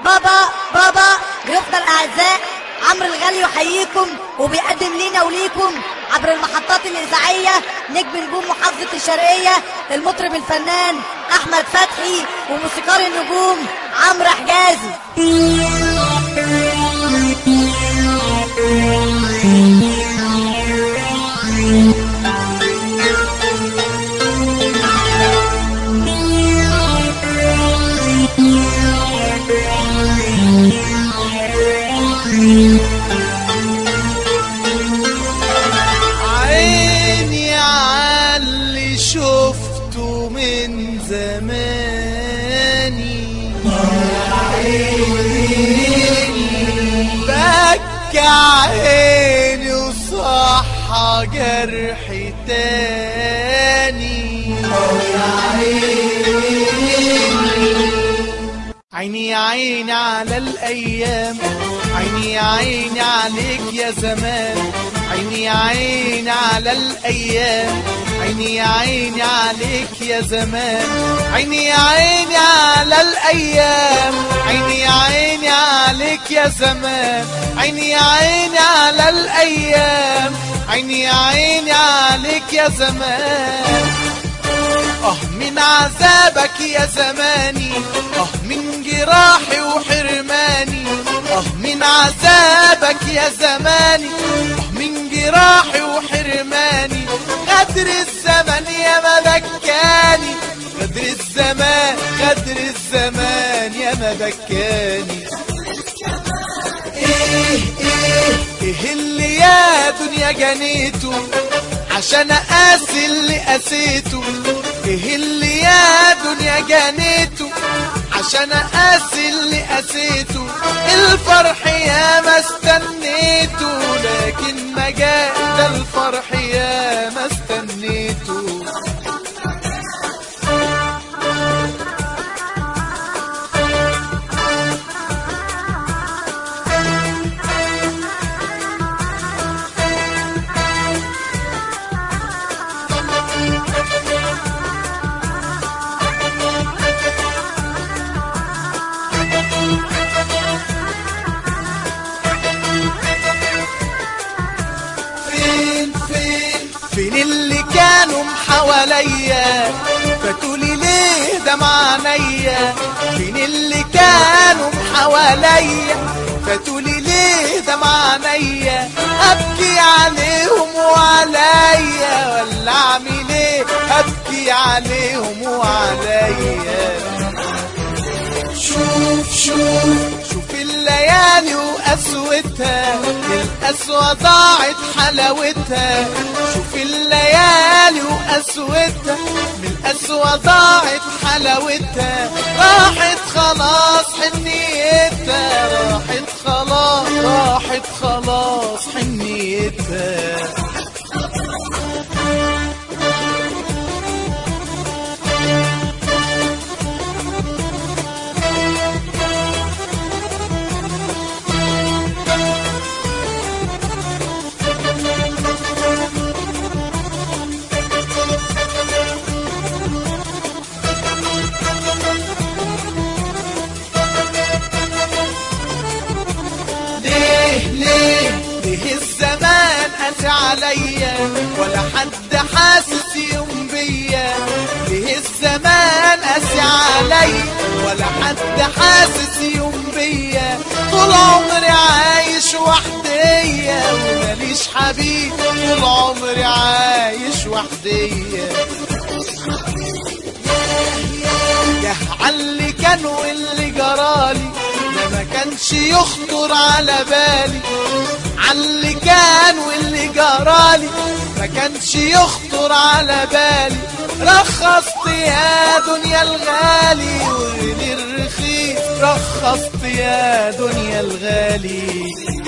بابا بابا ضيوفنا الاعزاء عمرو الغالي يحييكم وبيقدم لينا وليكم عبر المحطات الاذاعيه نجم نجوم محافظه الشرقيه المطرب الفنان احمد فتحي وموسيقار النجوم عمرو حجازي عيني عاللي شفته من زماني بكى عيني وصح جرح تاني عيني يا عيني على الأيام عيني يا عيني عليك يا زمان عيني يا عيني على الأيام عيني يا عيني عليك يا زمان عيني يا عيني على الأيام عيني يا عيني عليك يا زمان عيني يا عيني على الأيام عيني يا عيني عليك يا زمان اه من عذابك يا زماني اه من جراحي وحرماني اه من عذابك يا زماني اه من جراحي وحرماني غدر الزمن يا ما بكاني غدر الزمان غدر الزمان يا ما بكاني ايه ايه ايه اللي يا دنيا جنيته عشان اقاسي اللي قاسيته ايه اللي يا دنيا جنيته عشان اقاسي اللي قاسيته الفرح يا ما استنيته لكن ما جاء ده الفرح يا ما استنيته فين فين فين اللي كانوا حواليا فتقولي ليه ده معنيا فين اللي كانوا حواليا فتقولي ليه ده معنيا ابكي عليهم وعليا ولا اعمل ايه ابكي عليهم وعليا شوف شوف شوف الليالي وقسوتها القسوة ضاعت حلاوتها شوف الليالي وقسوتها من القسوة ضاعت حلاوتها راحت خلاص حنيتها راحت خلاص راحت خلاص حنيتها ليه ليه ليه الزمان قاسي عليا ولا حد حاسس يوم بيا ليه الزمان قاسي عليا ولا حد حاسس يوم بيا طول عمري عايش وحديا وماليش حبيب طول عمري عايش وحديا يا عاللي كان واللي جرالي ده ما كانش يخطر على بالي عاللي كان واللي جرالي ما كانش يخطر على بالي رخصت يا دنيا الغالي وغني الرخيص رخصت يا دنيا الغالي